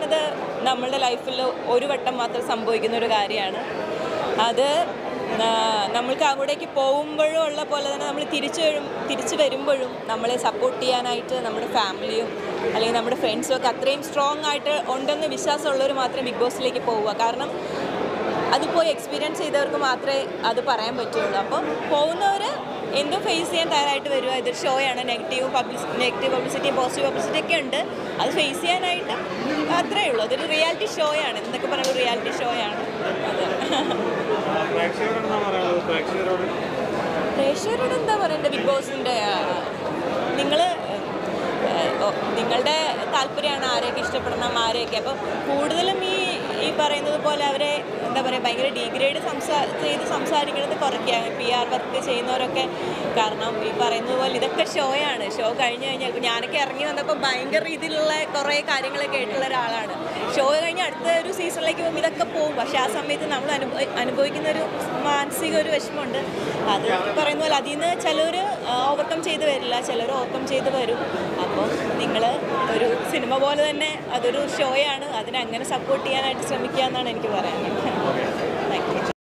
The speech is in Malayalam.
പറയുന്നത് നമ്മളുടെ ലൈഫിൽ ഒരു വട്ടം മാത്രം സംഭവിക്കുന്ന ഒരു കാര്യമാണ് അത് ആ, നമ്മൾക്ക് അങ്ങോട്ടേക്ക് പോകുമ്പോഴും ഉള്ള പോലെ തന്നെ നമ്മൾ തിരിച്ചു വരും തിരിച്ചു വരുമ്പോഴും നമ്മളെ സപ്പോർട്ട് ചെയ്യാനായിട്ട് നമ്മുടെ ഫാമിലിയും അല്ലെങ്കിൽ നമ്മുടെ ഫ്രണ്ട്സും ഒക്കെ അത്രയും സ്ട്രോങ് ആയിട്ട് ഉണ്ടെന്ന് വിശ്വാസമുള്ളവർ മാത്രമേ ബിഗ് ബോസിലേക്ക് പോവുക കാരണം അത് പോയി എക്സ്പീരിയൻസ് ചെയ്തവർക്ക് മാത്രമേ അത് പറയാൻ പറ്റുള്ളൂ അപ്പോൾ പോകുന്നവർ എന്തും ഫേസ് ചെയ്യാൻ തയ്യാറായിട്ട് വരിക ഇതൊരു ഷോയാണ് നെഗറ്റീവ് പബ്ലിസി നെഗറ്റീവ് പബ്ലിസിറ്റി പോസിറ്റീവ് പബ്ലിസിറ്റി ഒക്കെ ഉണ്ട് അത് ഫേസ് ചെയ്യാനായിട്ട് അത്രയേ ഉള്ളൂ അതൊരു റിയാലിറ്റി ഷോയാണ് എന്തൊക്കെ പറയുന്നത് റിയാലിറ്റി ഷോയാണ് അതെ പ്രേക്ഷകരോട് എന്താ പറയാനുള്ളത് പ്രേക്ഷകരോട് പ്രേക്ഷകരോട് എന്താ പറയണ്ടത് ബിഗ് ബോസിൻ്റെ നിങ്ങൾ നിങ്ങളുടെ താല്പര്യമാണ് ആരെയൊക്കെ ഇഷ്ടപ്പെടണം ആരെയൊക്കെ അപ്പോൾ കൂടുതലും ഈ ഈ പറയുന്നത് പോലെ അവരെ എന്താ പറയുക ഭയങ്കര ഡീഗ്രേഡ് സംസാ ചെയ്ത് സംസാരിക്കുന്നത് കുറയ്ക്കുക പി ആർ വർക്ക് ചെയ്യുന്നവരൊക്കെ കാരണം ഈ പറയുന്നത് പോലെ ഇതൊക്കെ ഷോയാണ് ഷോ കഴിഞ്ഞ് കഴിഞ്ഞാൽ ഇപ്പോൾ ഞാനൊക്കെ ഇറങ്ങി വന്നപ്പോൾ ഭയങ്കര രീതിയിലുള്ള കുറേ കാര്യങ്ങളൊക്കെ ആയിട്ടുള്ള ഒരാളാണ് ഷോ കഴിഞ്ഞ് അടുത്ത ഒരു സീസണിലേക്ക് പോകുമ്പോൾ ഇതൊക്കെ പോകും പക്ഷേ ആ സമയത്ത് നമ്മൾ അനുഭവ അനുഭവിക്കുന്ന ഒരു മാനസിക ഒരു വിഷമമുണ്ട് അത് ഈ പറയുന്ന പോലെ അതിൽ നിന്ന് ചിലർ ഓവർകം ചെയ്ത് വരില്ല ചിലർ ഓവർകം ചെയ്ത് വരും അപ്പോൾ നിങ്ങൾ ഒരു സിനിമ പോലെ തന്നെ അതൊരു ഷോയാണ് അതിനെ അങ്ങനെ സപ്പോർട്ട് ചെയ്യാനായിട്ട് ശ്രമിക്കുക എന്നാണ് എനിക്ക് പറയാനുള്ളത് താങ്ക് യു